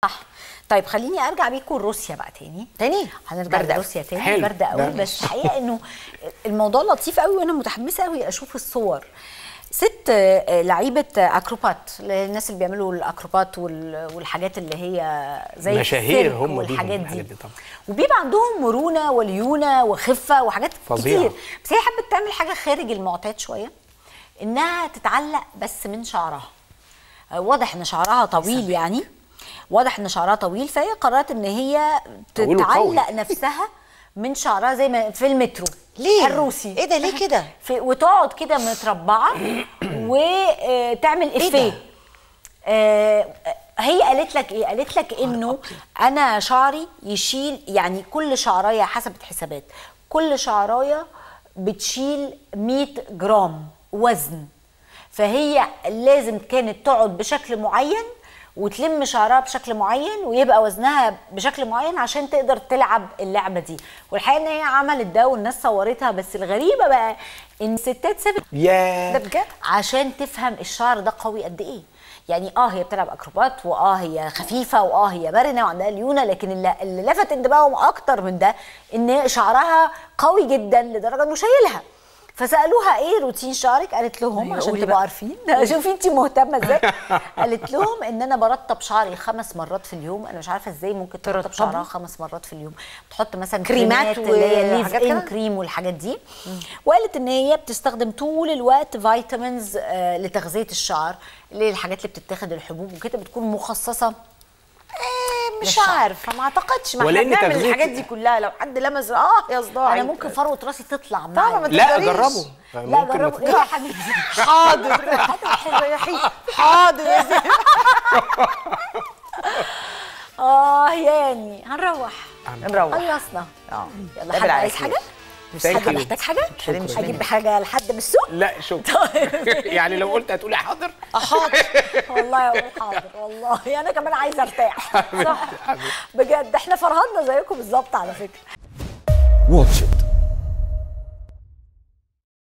صح طيب خليني ارجع بيكم لروسيا بقى تاني تاني هنرجع برد أوي. لروسيا تاني حلو. برد قوي ده بس الحقيقه انه الموضوع لطيف قوي وانا متحمسه قوي اشوف الصور ست آه، لعيبه اكروبات الناس اللي بيعملوا الاكروبات وال- والحاجات اللي هي زي مشاهير السيرك هم دول والحاجات دي الحاجات دي طبعا. وبيبقى عندهم مرونه وليونه وخفه وحاجات فظيعة. كتير بس هي حبت تعمل حاجه خارج المعتاد شويه انها تتعلق بس من شعرها آه، واضح ان شعرها طويل يعني واضح ان شعرها طويل فهي قررت ان هي طويل وقوي. تتعلق نفسها من شعرها زي ما في المترو ليه؟ الروسي ايه ده ليه كده؟ في وتقعد كده متربعه وتعمل إيه افيه ده؟ آه، هي قالت لك ايه قالت لك انه انا شعري يشيل يعني كل شعرايه حسبت حسابات كل شعرايه بتشيل 100 جرام وزن فهي لازم كانت تقعد بشكل معين وتلم شعرها بشكل معين ويبقى وزنها بشكل معين عشان تقدر تلعب اللعبه دي والحقيقه ان هي عملت ده والناس صورتها بس الغريبه بقى ان الستات سابت يا ده بجد عشان تفهم الشعر ده قوي قد ايه يعني اه هي بتلعب اكروبات واه هي خفيفه واه هي مرنه وعندها ليونه لكن اللي, اللي لفت انتباههم اكتر من ده ان شعرها قوي جدا لدرجه انه شايلها فسالوها ايه روتين شعرك قالت لهم أيوة، عشان قولي تبقوا بقى. عارفين شوفي انت مهتمه ازاي قالت لهم ان انا برطب شعري خمس مرات في اليوم انا مش عارفه ازاي ممكن ترطب ترطبي؟ شعرها خمس مرات في اليوم بتحط مثلا كريمات كريمات اللي هي ليف وحاجات ان كده؟ كريم والحاجات دي وقالت ان هي بتستخدم طول الوقت فيتامينز آه، لتغذيه الشعر اللي هي الحاجات اللي بتتاخد الحبوب وكده بتكون مخصصه آه مش للشعر. عارفه ما اعتقدش ما احنا ولأن بنعمل تغذية- الحاجات دي كلها لو حد لمس اه يا صداع انا ممكن فروه راسي تطلع طبعا معايا ما لا تقدريش. جربوا لا ممكن ما جربوا ايه يا حبيبتي حاضر حاضر يا زين اه يعني هنروح نروح خلصنا اه يلا قابل حد على عايز خير. حاجه Thank حد you. محتاج حاجه شكراً. اجيب حاجه لحد من السوق لا شكرا يعني لو قلت هتقولي حاضر حاضر والله اقول حاضر والله انا كمان عايزه ارتاح صح بجد احنا فرهدنا زيكم بالظبط على فكره واتش إت